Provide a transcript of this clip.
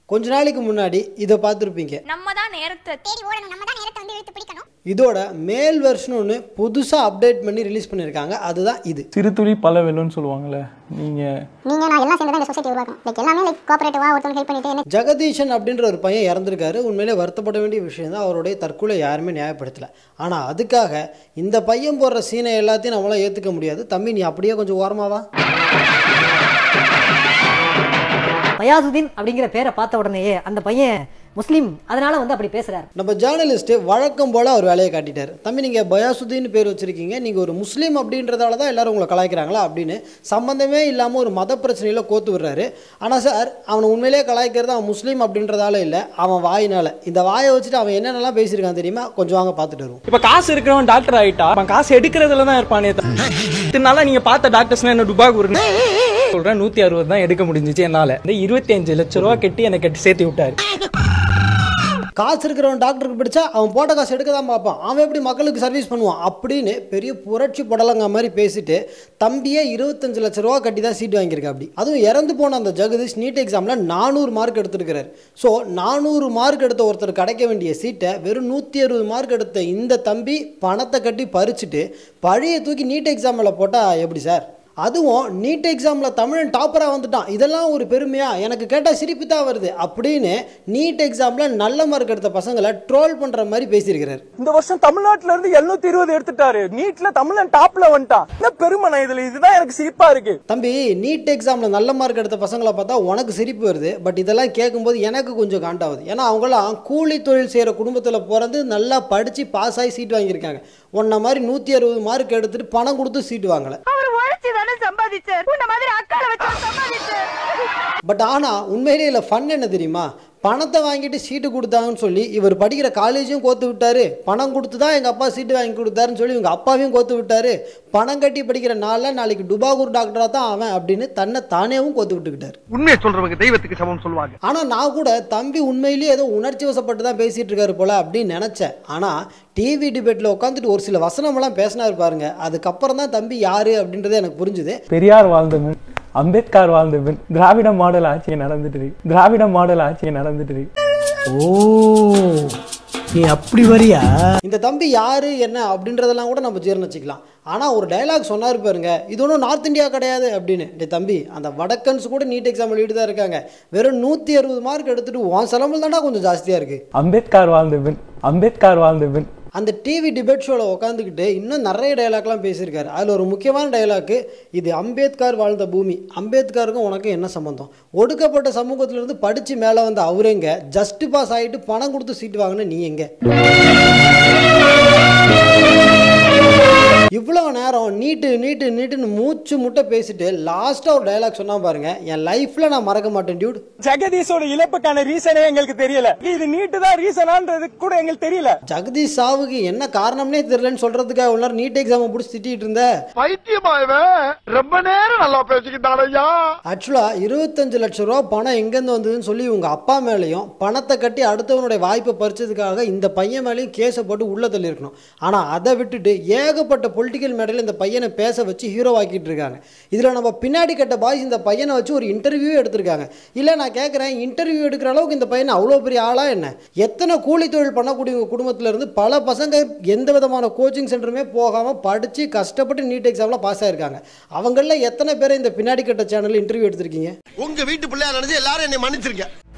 கொஞ்ச நாளைக்கு முன்னாடி இதை பார்த்துருப்பீங்க நம்ம தான் நேரத்தை தேடி ஓடணும் நம்ம தான் நேரத்தை வந்து இழுத்து பிடிக்கணும் இதோட மேல் வெர்ஷன் ஒன்று புதுசாக அப்டேட் பண்ணி ரிலீஸ் பண்ணியிருக்காங்க அதுதான் இது சிறுதுளி பல வெள்ளம்னு சொல்லுவாங்கல்ல நீங்கள் நீங்க நான் எல்லாம் சேர்ந்து தான் இந்த சொசைட்டி உருவாக்கணும் லைக் எல்லாமே லைக் கோஆபரேட்டிவா ஒருத்தவங்க ஹெல்ப் பண்ணிட்டு என்ன ஜெகதீஷன் அப்படின்ற ஒரு பையன் இறந்துருக்காரு உண்மையிலே வருத்தப்பட வேண்டிய விஷயம் தான் அவருடைய தற்கொலை யாருமே நியாயப்படுத்தலை ஆனால் அதுக்காக இந்த பையன் போடுற சீனை எல்லாத்தையும் நம்மளால் ஏற்றுக்க முடியாது தம்பி நீ அப்படியே கொஞ்சம் ஓரமாவா பயாசுதீன் அப்படிங்கிற பேரை பார்த்த உடனேயே அந்த பையன் முஸ்லீம் அதனால வந்து அப்படி பேசுறாரு நம்ம ஜேர்னலிஸ்ட்டு வழக்கம் போல் அவர் வேலையை காட்டிட்டார் தம்பி நீங்கள் பயாசுதீன் பேர் வச்சுருக்கீங்க நீங்கள் ஒரு முஸ்லீம் அப்படின்றதால தான் எல்லாரும் உங்களை கலாய்க்கிறாங்களா அப்படின்னு சம்மந்தமே இல்லாமல் ஒரு மத பிரச்சனையில் கோத்து விடுறாரு ஆனால் சார் அவனை உண்மையிலேயே கலாய்க்கிறது அவன் முஸ்லீம் அப்படின்றதால இல்லை அவன் வாயினால் இந்த வாயை வச்சுட்டு அவன் என்னென்னலாம் பேசியிருக்கான் தெரியுமா கொஞ்சம் வாங்க பார்த்துட்டு வருவோம் இப்போ காசு இருக்கிறவன் டாக்டர் ஆயிட்டா அவன் காசு எடுக்கிறதுல தான் இருப்பானே இதனால நீங்க பார்த்த டாக்டர்ஸ்னா என்ன டுபாக் ஒரு சொல்றேன் நூத்தி அறுபது தான் எடுக்க முடிஞ்சிச்சு என்னால இந்த இருபத்தி அஞ்சு லட்ச ரூபா கட்டி என்னை கட்டி சேர்த்து விட்டாரு காசு இருக்கிறவன் டாக்டருக்கு படித்தா அவன் போட்ட காசு எடுக்க தான் பார்ப்பான் அவன் எப்படி மக்களுக்கு சர்வீஸ் பண்ணுவான் அப்படின்னு பெரிய புரட்சி படலங்க மாதிரி பேசிட்டு தம்பியே இருபத்தஞ்சு லட்ச ரூபா கட்டி தான் சீட் வாங்கியிருக்கா அப்படி அதுவும் இறந்து போன அந்த ஜெகதீஷ் நீட் எக்ஸாமில் நானூறு மார்க் எடுத்திருக்கிறார் ஸோ நானூறு மார்க் எடுத்த ஒருத்தர் கிடைக்க வேண்டிய சீட்டை வெறும் நூற்றி அறுபது மார்க் எடுத்த இந்த தம்பி பணத்தை கட்டி பறிச்சுட்டு பழைய தூக்கி நீட் எக்ஸாமில் போட்டால் எப்படி சார் அதுவும் நீட் எக்ஸாமில் தமிழன் டாப்பராக வந்துட்டான் இதெல்லாம் ஒரு பெருமையா எனக்கு கேட்டால் சிரிப்பு தான் வருது அப்படின்னு நீட் எக்ஸாமில் நல்ல மார்க் எடுத்த பசங்களை ட்ரோல் பண்ணுற மாதிரி பேசியிருக்கிறார் இந்த வருஷம் தமிழ்நாட்டுல இருந்து எழுநூத்தி இருபது எடுத்துட்டாரு நீட்ல தமிழன் டாப்ல வந்துட்டான் என்ன பெருமை நான் இதுல இதுதான் எனக்கு சிரிப்பா இருக்கு தம்பி நீட் எக்ஸாமில் நல்ல மார்க் எடுத்த பசங்களை பார்த்தா உனக்கு சிரிப்பு வருது பட் இதெல்லாம் கேட்கும்போது எனக்கு கொஞ்சம் காண்டாகுது ஏன்னா அவங்களாம் கூலி தொழில் செய்கிற குடும்பத்தில் பிறந்து நல்லா படித்து பாஸ் ஆகி சீட் வாங்கியிருக்காங்க உன்ன மாதிரி நூற்றி அறுபது மார்க் எடுத்துட்டு பணம் கொடுத்து சீட் வாங்கலை அவர் உழைச்சு தானே சம்பாதிச்சார் உன்ன மாதிரி அக்கால வச்சு சம்பாதிச்சார் பட் ஆனால் உண்மையிலே இல்லை ஃபன் என்ன தெரியுமா பணத்தை வாங்கிட்டு சீட்டு கொடுத்தாங்கன்னு சொல்லி இவர் படிக்கிற காலேஜும் கோத்து விட்டாரு பணம் கொடுத்து தான் எங்கள் அப்பா சீட்டு வாங்கி கொடுத்தாருன்னு சொல்லி இவங்க அப்பாவையும் கோத்து விட்டாரு பணம் கட்டி படிக்கிற நாளில் நாளைக்கு டுபாகூர் டாக்டராக தான் அவன் அப்படின்னு தன்னை தானேவும் கோத்து விட்டுக்கிட்டார் உண்மையை சொல்றவங்க தெய்வத்துக்கு சமம் சொல்லுவாங்க ஆனால் நான் கூட தம்பி உண்மையிலேயே ஏதோ உணர்ச்சி வசப்பட்டு தான் பேசிகிட்டு இருக்காரு போல அப்படின்னு நினச்சேன் ஆனால் டிவி டிபேட்டில் உட்காந்துட்டு ஒரு சில வசனமெல்லாம் பேசினாரு பாருங்க அதுக்கப்புறம் தான் தம்பி யாரு அப்படின்றது எனக்கு புரிஞ்சுது பெரியார் வாழ்ந்தவன் அம்பேத்கர் வாழ்ந்தவன் திராவிட மாடல் ஆட்சியை நடந்துட்டு இருக்கு திராவிட மாடல் ஆட்சியை நடந்துட்டு இருக்கு ஓ நீ அப்படி வரியா இந்த தம்பி யாரு என்ன அப்படின்றதெல்லாம் கூட நம்ம ஜீர்ணிச்சிக்கலாம் ஆனால் ஒரு டயலாக் சொன்னார் பாருங்க இது ஒன்றும் நார்த் இந்தியா கிடையாது அப்படின்னு டே தம்பி அந்த வடக்கன்ஸ் கூட நீட் எக்ஸாம் எழுதிட்டு தான் இருக்காங்க வெறும் நூற்றி அறுபது மார்க் எடுத்துட்டு உன் செலவில் தான்டா கொஞ்சம் ஜாஸ்தியாக இருக்குது அம்பேத்கர் வாழ்ந்தவன் அம்பேத்கர் வாழ்ந்தவன் அந்த டிவி டிபேட் ஷோவில் உட்காந்துக்கிட்டு இன்னும் நிறைய டயலாக்லாம் பேசியிருக்காரு அதில் ஒரு முக்கியமான டயலாக்கு இது அம்பேத்கர் வாழ்ந்த பூமி அம்பேத்கருக்கும் உனக்கும் என்ன சம்மந்தம் ஒடுக்கப்பட்ட சமூகத்திலிருந்து படித்து மேலே வந்த அவருங்க ஜஸ்ட் பாஸ் ஆகிட்டு பணம் கொடுத்து சீட்டு வாங்கின நீ எங்க இவ்வளோ நேரம் நீட்டு நீட்டு நீட்டுன்னு மூச்சு முட்டை பேசிட்டு லாஸ்ட்டாக ஒரு டயலாக் சொன்னா பாருங்க என் லைஃப்பில் நான் மறக்க மாட்டேன் டியூட் ஜெகதீஷோட இழப்புக்கான ரீசனே எங்களுக்கு தெரியல இது நீட்டு தான் ரீசனான்றது கூட எங்களுக்கு தெரியல ஜெகதீஷ் சாவுக்கு என்ன காரணம்னே தெரியலன்னு சொல்கிறதுக்காக உள்ள நீட் எக்ஸாமை பிடிச்சி திட்டிகிட்டு இருந்த பைத்தியமா இவன் ரொம்ப நேரம் நல்லா பேசிக்கிட்டான் ஐயா ஆக்சுவலாக இருபத்தஞ்சு லட்ச ரூபா பணம் எங்கேருந்து வந்ததுன்னு சொல்லி உங்க அப்பா மேலேயும் பணத்தை கட்டி அடுத்தவனுடைய வாய்ப்பை பறிச்சதுக்காக இந்த பையன் மேலேயும் கேஸை போட்டு உள்ள தள்ளியிருக்கணும் ஆனால் அதை விட்டுட்டு ஏகப்பட்ட பொலிட்டிக்கல் மேடையில் இந்த பையனை பேச வச்சு ஹீரோ ஆக்கிட்டு இருக்காங்க இதில் நம்ம பின்னாடி கட்ட பாய்ஸ் இந்த பையனை வச்சு ஒரு இன்டர்வியூ எடுத்திருக்காங்க இல்லை நான் கேட்குறேன் இன்டர்வியூ எடுக்கிற அளவுக்கு இந்த பையனை அவ்வளோ பெரிய ஆளா என்ன எத்தனை கூலி தொழில் பண்ணக்கூடிய உங்க குடும்பத்துல இருந்து பல பசங்க எந்த விதமான கோச்சிங் சென்டருமே போகாமல் படித்து கஷ்டப்பட்டு நீட் எக்ஸாமில் பாஸ் ஆயிருக்காங்க அவங்களில் எத்தனை பேரை இந்த பின்னாடி கட்ட சேனலில் இன்டர்வியூ எடுத்திருக்கீங்க உங்க வீட்டு பிள்ளையா நினைச்சு எல்லாரும் என்னை மன்னிச்சிருக்க